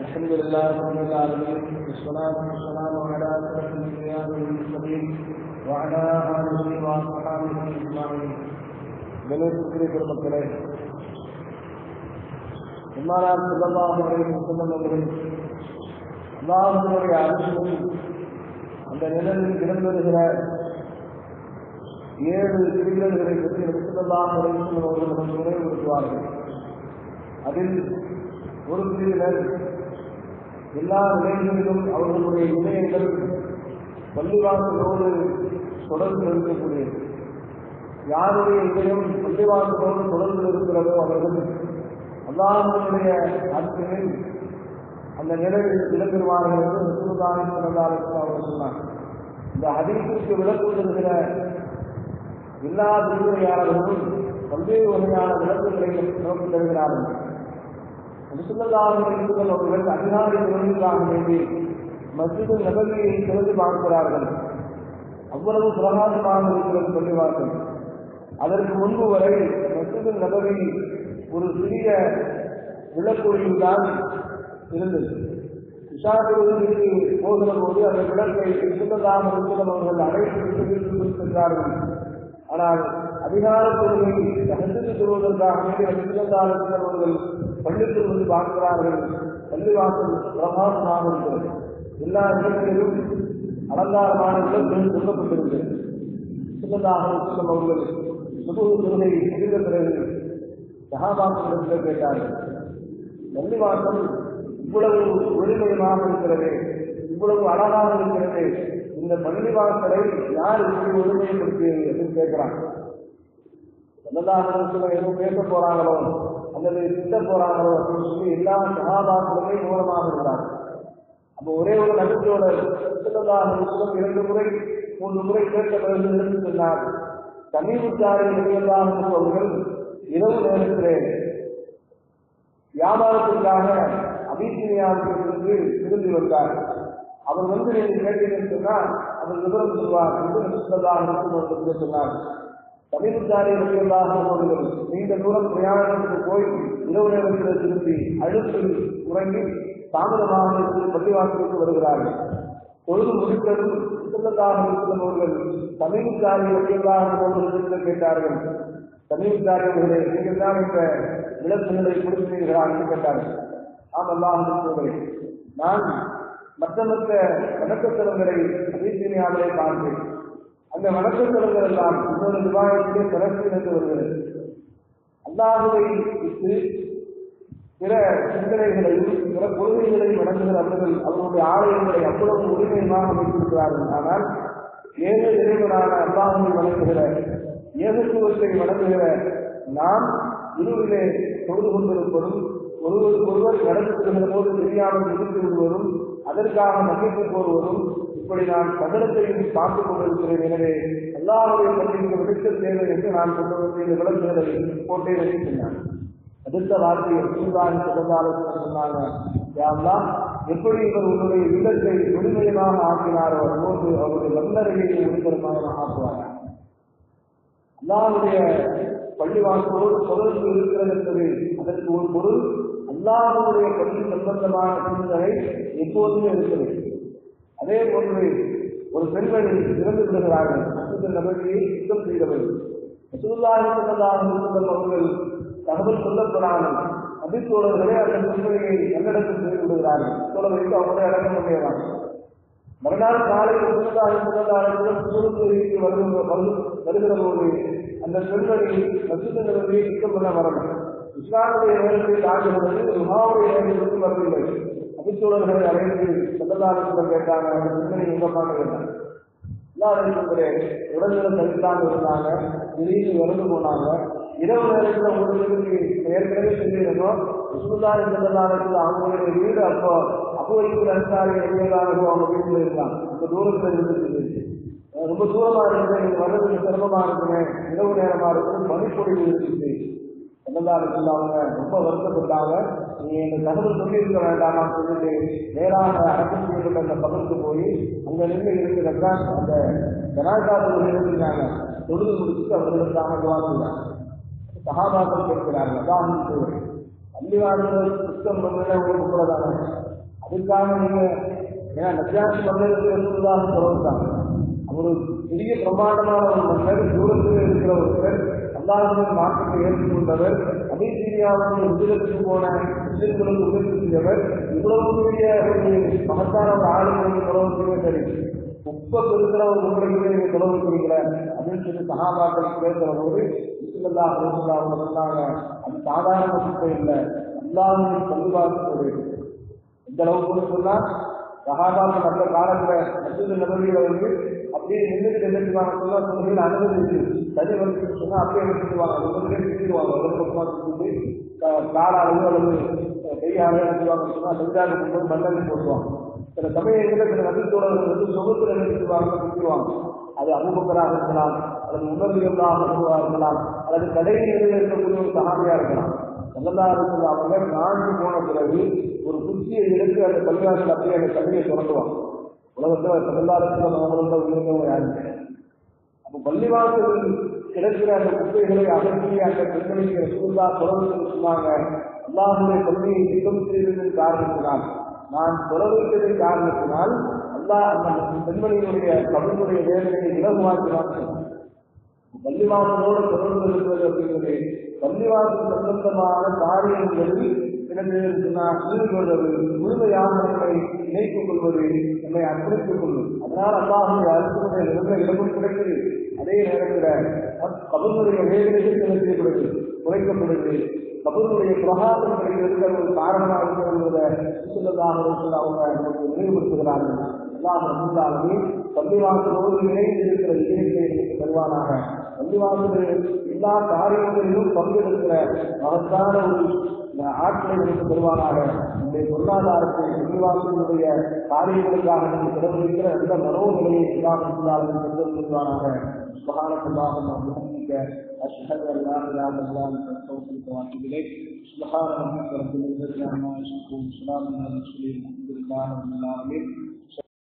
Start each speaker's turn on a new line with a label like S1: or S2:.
S1: الحمد لله رب العالمين والصلاة والسلام على أشرف الأنبياء والمرسلين وعلى آله وأصحابه أجمعين கணேசத்திரி பெருமக்களே இம்மானார் செல்லமாக செல்லும் அவர்கள் அல்லாஹனுடைய அரசும் அந்த நிழலில் இடம்பெறுகிற ஏழு பிரிவுகளை பற்றி எடுத்துள்ளதாக அவர்கள் நமக்கு நினைவுறுத்துவார்கள் அதில் ஒரு பிரிவினர் எல்லா நிலைகளிலும் அவர்களுடைய இணையங்கள் பள்ளிவாசலோடு தொடர்பு இருக்கக்கூடியது யாருடைய இதயம் பள்ளிவாசலோடு தொடர்பு இருக்கிறதோ அவர்கள் அல்லாஹனுடைய அர்த்தத்தில் அந்த நிலையில் இடம்பெறுவார்கள் என்று முத்துதானி பிறந்தாலும் அவர் சொன்னார் இந்த அதிர்ச்சிக்கு விளக்கு தருகிற எல்லா விரிவுரையாளர்களும் பல்வேறு வகையான விளக்குகளை நோக்கி தருகிறார்கள் முசுல்லாமல் அவர்கள் அதிகாரி தொழிலுக்காக வேண்டி மசித நபதியை திறந்து பார்க்கிறார்கள் அவ்வளவு பிரகாசமாக இருக்கிறது சொல்லுவார்கள் அதற்கு முன்பு வரை மசித நபதி ஒரு சிறிய விளக்கொழியில் தான் இருந்தது விஷாபிற்கு போகிற போது அந்த விளக்கை சுத்ததாக இருக்கிற அவர்கள் அனைத்து சென்றார்கள் ஆனால் அதிகார தொழிலை ரசித்து சொல்வதற்காக வேண்டி அவர்கள் பள்ளிக்குள் வந்து பார்க்கிறார்கள் பள்ளிவாசல் பிரமாதமாக இருக்கிறது எல்லா இடங்களிலும் அலங்காரமான விளக்குகள் சொல்லப்பட்டிருக்கிறது சின்னதாக செல்லும் அவர்கள் சுபு தொழுகை முடிந்த பிறகு சகாபாசத்தில் கேட்டார்கள் பள்ளிவாசல் இவ்வளவு ஒளிமயமாக இருக்கிறது இவ்வளவு அழகாக இருக்கிறது இந்த பள்ளிவாசலை யார் இப்படி ஒளிமயப்படுத்தியது என்று கேட்கிறான் சொல்லதாக ஏதோ பேச போறாங்களோ அல்லது திட்ட போறாங்களோ அப்படின்னு சொல்லி எல்லா சகாபாக்களுமே மூலமாக இருந்தாங்க அப்போ ஒரே ஒரு நம்பிக்கையோட சொல்லதாக இரண்டு முறை மூன்று முறை கேட்ட பிறகு இருந்து சொன்னார் சமீபத்தாரை வெளியெல்லாம் அவர்கள் இரவு நேரத்திலே வியாபாரத்திற்காக அபிசீனியாவிற்கு திரும்பி வந்தார் அவர் வந்து நீங்கள் கேட்டீங்கன்னு சொன்னால் அவர் விவரம் சொல்வார் என்று சொல்லதாக இருக்கும் என்று சொன்னார் சமீபத்தாரி வழியல்லாக அவர்கள் நீண்ட தூரம் பிரயாணத்துக்கு போய் இரவு நேரத்தில் திரும்பி அழுத்தில் உறங்கி தாமதமாக இருந்து பள்ளிவாசலுக்கு வருகிறார்கள் பொழுது முடித்ததும் சுத்ததாக இருக்கும் அவர்கள் சமீபத்தாரி வழியல்லாக அவர்களிடத்தில் கேட்டார்கள் சமீபத்தாரி அவர்களே நீங்கள் தான் இந்த விளக்குகளை கொடுக்கிறீர்களா என்று கேட்டார்கள் ஆம் அல்லாஹ் நான் மற்ற மற்ற வணக்கத்தலங்களை அபிசீனியாவிலே பார்த்தேன் அந்த வணக்கத்தலங்கள் எல்லாம் இன்னொரு விவாதத்திலே சிறப்பு என்று வருகிறது அல்லாஹுவை விட்டு பிற சிந்தனைகளையும் பிற கொள்கைகளையும் வணங்குகிற அவர்கள் அவர்களுடைய ஆலயங்களை அவ்வளவு உரிமையமாக வைத்திருக்கிறார்கள் ஆனால் ஏக இறைவனான அல்லாஹுவை வணங்குகிற ஏகத்துவத்தை வணங்குகிற நாம் இருவிலே தொழுது கொண்டிருப்பதும் ஒருவருக்கு ஒருவர் நடந்து செல்கிற போது தெரியாமல் இருந்து விடுவதும் அதற்காக மன்னிப்பு கோருவதும் இப்படி நான் சகலத்தையும் பார்த்துக் கொண்டிருக்கிறேன் எனவே எல்லாருடைய பள்ளிக்கு விடுக்க தேவை என்று நான் கொண்டு வந்து இந்த விளக்குகளை போட்டே வைத்து சொன்னான் அடுத்த வார்த்தையை சூழ்நாடு சிறந்தாலும் சொன்னாங்க யாரெல்லாம் எப்படி இவர் உன்னுடைய இல்லத்தை முழுமையமாக ஆக்கினாரோ அதுபோது அவருடைய வல்லறையை ஒளிபரமாக ஆக்குவாங்க அல்லாவுடைய பள்ளிவாசலோடு தொடர்பு இருக்கிறது என்பது அதற்கு ஒரு பொருள் அல்லாஹுடைய பள்ளி சம்பந்தமான சிந்தனை எப்போதுமே இருக்கிறது அதே போன்று ஒரு பெண்மணி இறந்து விடுகிறார்கள் அசுத்த நபர்களை சுத்தம் செய்தவர்கள் ரசூல்லாஹி ஸல்லல்லாஹு அலைஹி வஸல்லம் அவர்கள் தகவல் சொல்லப்படாமல் அபித்தோழர்களே அந்த பெண்மணியை நல்லடக்கம் செய்து விடுகிறார்கள் சொல்ல வைத்து அவங்களே அடக்கம் பண்ணிடுறாங்க மறுநாள் காலை ரசூல்லாஹி ஸல்லல்லாஹு அலைஹி வஸல்லம் சுருத்து வருகிற போது அந்த பெண்மணி மசூத நபர்களை சுத்தம் பண்ண வரணும் இஸ்லாமுடைய நேரத்தில் ஆகிறது உமாவுடைய நேரத்தில் வரவில்லை அபிச்சோழர்களை அழைத்து செல்லதாரத்தில் கேட்டாங்க அந்த சிந்தனை எங்கப்பான்னு கேட்டாங்க எல்லாருடைய உடல்நிலை தவிர்த்தாங்க இருந்தாங்க திடீர்னு இறந்து போனாங்க இரவு நேரத்தில் உங்களுக்கு ஏற்கனவே சொல்லியிருந்தோம் சுசுதாரி செல்லதாரத்தில் அவங்களுடைய வீடு அப்போ அப்போதைக்கு அன்சாரி எங்கேயாவது அவங்க வீட்டில் இருந்தாங்க இந்த தூரத்தில் இருந்துச்சு ரொம்ப தூரமா இருக்குது நீங்க வர்றதுக்கு சிரமமா இருக்குங்க இரவு நேரமா இருக்குது மணிப்பொழிவு இருக்குது செல்லதாரத்தில் அவங்க ரொம்ப வருத்தப்பட்டாங்க நீங்க இந்த தகவல் சொல்லியிருக்க வேண்டாமான்னு சொல்லிட்டு நேராக அடக்கம் செய்யப்பட்ட அந்த பகுதிக்கு போய் அங்க நின்று இருக்கிற அந்த ஜனாதாரத்தில் இருந்தாங்க தொழுது முடிச்சுட்டு அவர்களுக்காக துவாங்க சகாபாக்கள் கேட்கிறார்கள் அதான் பள்ளிவாசல் சுத்தம் பண்ணல உங்களுக்கு கூடதானே இதுக்காக நீங்க ஏன்னா நஜாசி மன்னருக்கு ரசூலுல்லாஹி சொல்றாங்க அவர் பெரிய பிரம்மாண்டமான ஒரு மன்னர் தூரத்தில் இருக்கிற ஒருவர் அல்லாஹின் மாற்றத்தை ஏற்றுக்கொண்டவர் அபிசீரியாவுடைய உதிரத்துக்கு போன முஸ்லிம்களுக்கு உதவி செய்தவர் இவ்வளவு பெரிய ஒரு மகத்தான ஒரு ஆளுநரை தொடர்பு சரி முப்பது இருக்கிற ஒரு முறைகளை நீங்க தொடர்பு வைக்கிறீங்களே அப்படின்னு சொல்லி சகாபாக்கள் பேசுறதோடு இசுல்லா அலுவலா அவங்க சொன்னாங்க அது சாதாரண குப்பை இல்லை அல்லாஹின் பல்வாக்கு எந்த அளவுக்கு சொன்னா சகாபாக்கள் அந்த காலத்துல மசூது நபர்களை வந்து அப்படியே நின்றுட்டு என்ன செய்வாங்க சொன்னா தொழில் அனுமதி இருக்கு தனி வந்து சொன்னா அப்படியே என்ன செய்வாங்க முதல்ல திட்டிடுவாங்க ஒரு பக்கமா திட்டி காலாளு அல்லது கையாளு என்ன செய்வாங்க சொன்னா செஞ்சாங்க போது மண்ணலி போட்டுவாங்க சில சமயங்களில் சில நபித்தோழர்கள் வந்து சொகுத்துல நிறுத்துவாங்க திட்டுவாங்க அது அபுபக்கராக இருக்கலாம் அல்லது உணர்வுகளாக இருக்கலாம் அல்லது கடையில் இருக்கக்கூடிய ஒரு சகாமியா இருக்கலாம் சல்லல்லாஹு அவங்க நான்கு போன பிறகு ஒரு குச்சியை எடுத்து அந்த பள்ளிவாசல் அப்படியே அந்த கல்வியை திறந்துவாங்க உலகத்தில் சல்லல்லாஹு அவங்களோட உயிரிழந்தவங்க யாருமே அப்போ பள்ளிவாசல் கிடக்கிற அந்த குப்பைகளை அகற்றி அந்த பெண்களுக்கு ரசூல்லா தொடர்பு சொன்னாங்க அல்லாஹுடைய பள்ளியை சுத்தம் செய்ததன் காரணத்தினால் நான் தொடர்பித்ததன் காரணத்தினால் அல்லாஹ் அந்த பெண்மணியினுடைய கவினுடைய வேதனையை இலகுவாக்கினான் பள்ளிவாசலோடு தொடர்பு இருக்கிறது அப்படிங்கிறது பள்ளிவாசல் சம்பந்தமான காரியங்களில் எனக்கு நான் ஈடுபடுவது முழுமையாக நம்மை இணைத்துக் கொள்வது நம்மை அர்ப்பணித்துக் கொள்வது அதனால் அல்லாஹுடைய அரசுடைய நிலைமை இடமும் கிடைக்கிறது அதே நேரத்தில் கபருடைய வேதனைகள் என்ன செய்யப்படுது குறைக்கப்படுது கபருடைய பிரகாசம் கிடைக்கிறதுக்கு ஒரு காரணமாக இருக்கிறத சுற்றுலதாக அவங்க நமக்கு நினைவுபடுத்துகிறார்கள் அல்லாஹ் ரசூலாகவே பள்ளிவாசலோடு இணைந்து இருக்கிற இயற்கையை வருவானாக பள்ளிவாசல் எல்லா காரியங்களிலும் பங்கெடுக்கிற மகத்தான ஒரு ஆட்களை நமக்கு தருவானாக நம்முடைய பொருளாதாரத்தை பள்ளிவாசலுடைய காரியங்களுக்காக நம்ம செலவழிக்கிற எந்த மனோநிலையை இல்லாமல் இருந்தாலும் சென்று கொள்வானாக سبحانك اللهم وبحمدك أشهد أن لا إله إلا أنت أستغفرك وأتوب إليك سبحان ربك رب العزة عما يصفون سلام على المرسلين الحمد لله رب العالمين